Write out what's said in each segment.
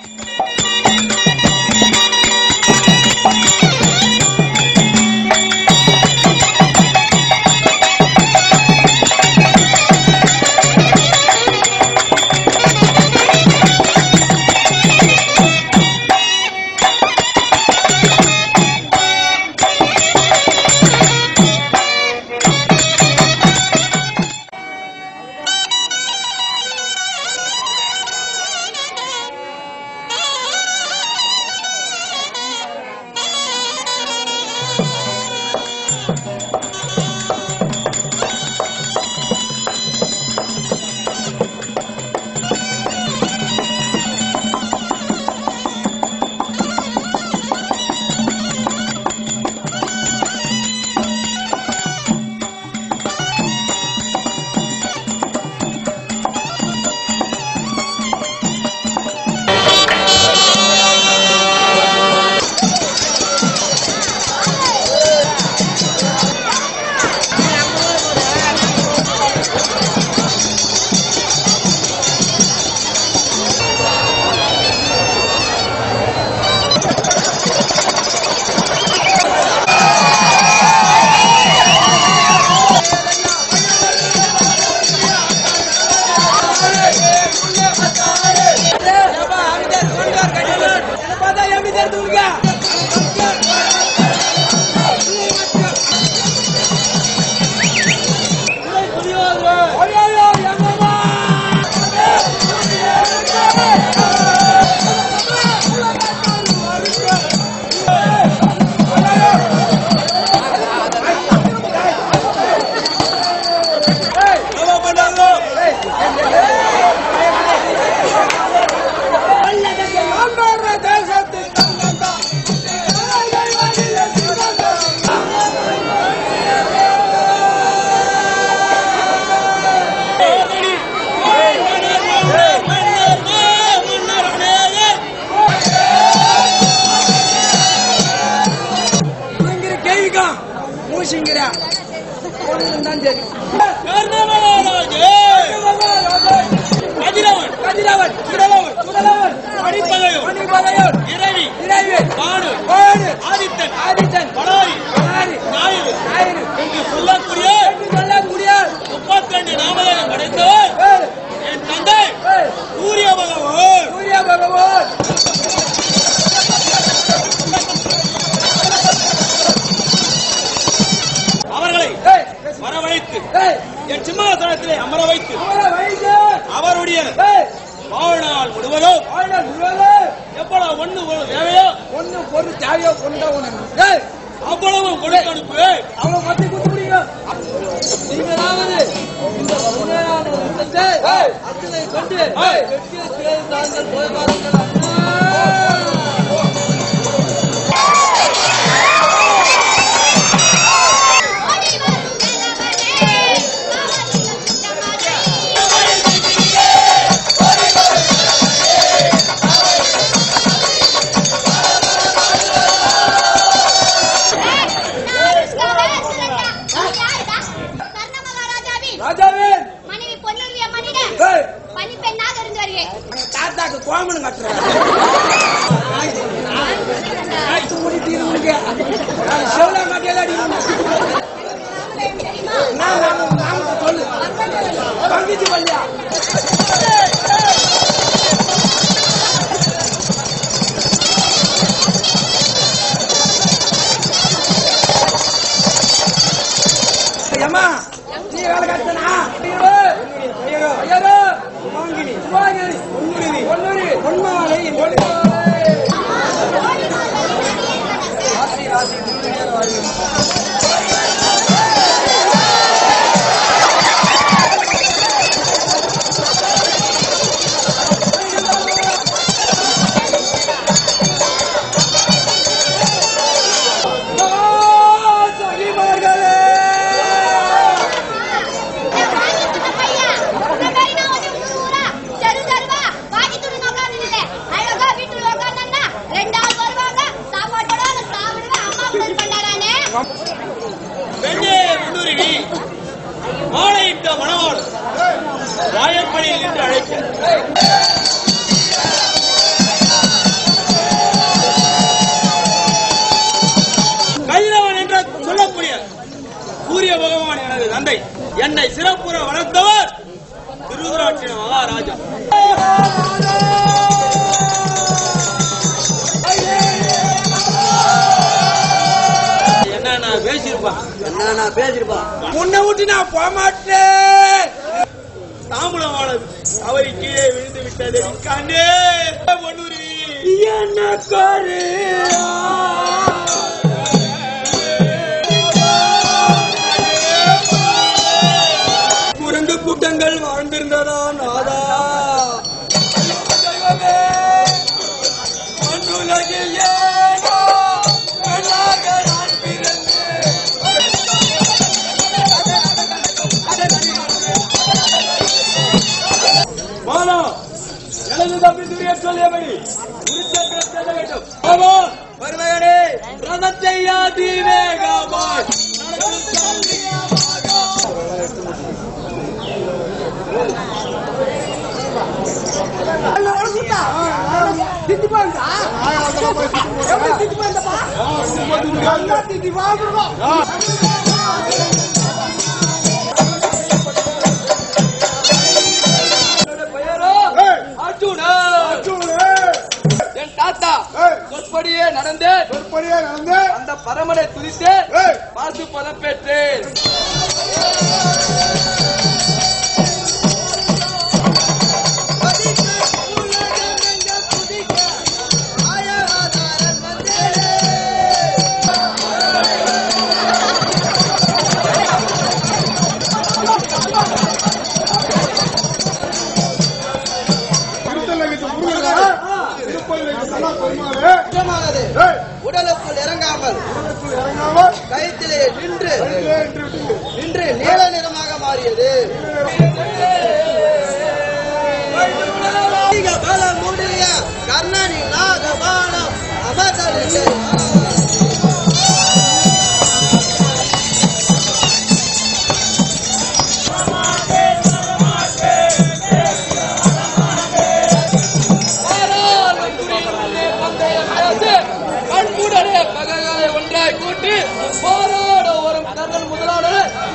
இங்கிற கேள்விக்கும் மூசிங்கிற ஒண்ணும் தான் தெரியும் கதிரவன் கதிரவன் சுடலவன் சுடலவன் மணிப்பகையோன் மணிபதையோன் இரவி இறைவி பாடு கோடு ஆதித்தன் ஆதித்தன் படாரி படாரி ஞாயிறு ஞாயிறு என்று சொல்லக்கூடிய என்று சொல்லக்கூடிய முப்பத்தி நாமதேவன் படைத்தவர் ஏய், என் தந்தை ஏய், சூரிய பகவான் சூரிய பகவான் அவர்களை ஏய், வரவழைத்து ஏய், என் சிம்மாசனத்திலே அமர வைத்து அவரை வைத்து அவருடைய ஏய், வாழ்நாள் முழுவதும் வாழ்நாள் முழுவதும் எவ்வளவு ஒண்ணு ஒரு தேவையோ ஒண்ணு பொருள் தேவையோ கொண்ட உனக்கு ஏய், அவ்வளவு கொடுத்து அனுப்புவேன் அவளை மத்தி குத்து முடியுங்க நீங்களாவது இந்த உண்மையான உள்ளத்தை அத்தனை கொண்டு வெற்றியை தேர்ந்தாங்கள் போய் வாருங்கள் அம்மா ராஜாவே மனைவி பொன்னுருவி அம்மனிடம் ஏய், பணிப்பெண்ணாக இருந்து வருகிறேன் அந்த தாத்தாக்கு கோமணம் கட்டுறாரு ஆத்து முடி தீர்வுங்க செவ்வளோ மாட்டியால அடிக்கணும் தெரியுமா நான் நாம நாமத்தை சொல்லு பங்கிச்சு பள்ளியா ஏம்மா நீ வேலை கட்டனா ஐயரோ ஐயரோ வாங்கினி வாங்கினி ஒன்னுரி ஒன்னுரி ஒன்மாலை ஒன்மாலை ராசி ராசி பெண்ணே முன்னுரிமை மாலையிட்ட மணவாளன் வாயற்படியில் நின்று அழைக்கும் என்னை சிறப்புற வளர்த்தவர் திருதராட்சிய மகாராஜா என்ன நான் பேசியிருப்பான் என்ன நான் பேசிருப்பான் உன்னை விட்டு நான் போக மாட்டேன் தாம்பூலமான தவறி கீழே விழுந்து விட்டது கண்ணே பொன்னுரி என்ன காரு குரங்கு கூட்டங்கள் வாழ்ந்திருந்ததா நாதா தெய்வமே, மண்ணுலகில் ஏனோ பெண்ணாக நான் பிறந்தேன். மாலா, எனது தம்பி துரிய சொல்லியபடி குருச்சேத்திரம் செல்ல வேண்டும் ஆமா வருமையடே ரதத்தை ஆதி வேகமாய் பெயரோ அர்ஜுனா என் தாத்தா சொற்படியே நடந்து அந்த பரமனை துதித்து பாசு பதம் பெற்றேன் உடலுக்குள் இறங்காமல் கயிற்றிலே நின்று நின்று நீல நிறமாக மாறியது பலமுடைய கர்ணனின் நாகபானம் அமர்தலிலே கண்கூடனே பகைகளை ஒன்றாய் கூட்டி போராட வரும் கர்ணன் முதலான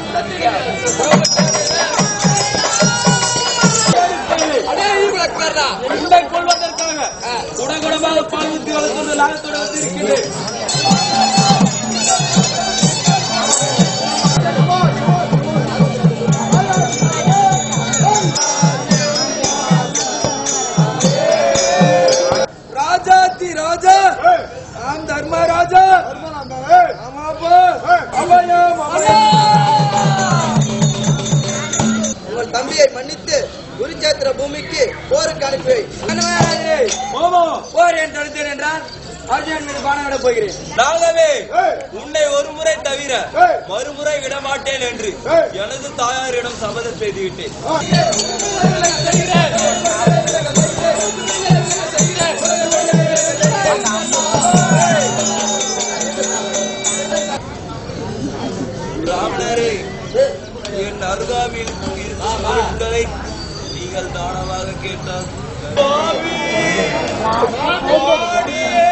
அடே இவர்களா உண்டை கொள்வதற்காக குடகுடமாக பால் ஊற்றி வளர்த்துள்ள லாகத்தோடு வந்து இருக்கிறேன் ராஜாதி ராஜா நாம் தர்மராஜா ஆமாப்பா அவயம் உங்கள் தம்பியை மன்னித்து குருச்சேத்திர பூமிக்கு போருக்கு அனுப்பி வை. மாமா போர் என்று தடுத்தேன் என்றால் அர்ஜுனன் மீது பானம் விட போகிறேன் நாகவே உன்னை ஒரு முறை தவிர மறுமுறை விடமாட்டேன் என்று எனது தாயாரிடம் சபதம் செய்து விட்டேன் பிராமணரே என் அருகாமையில் இருக்கும் பொருட்களை நீங்கள் தானமாக கேட்டால் பாவி! பாவியே!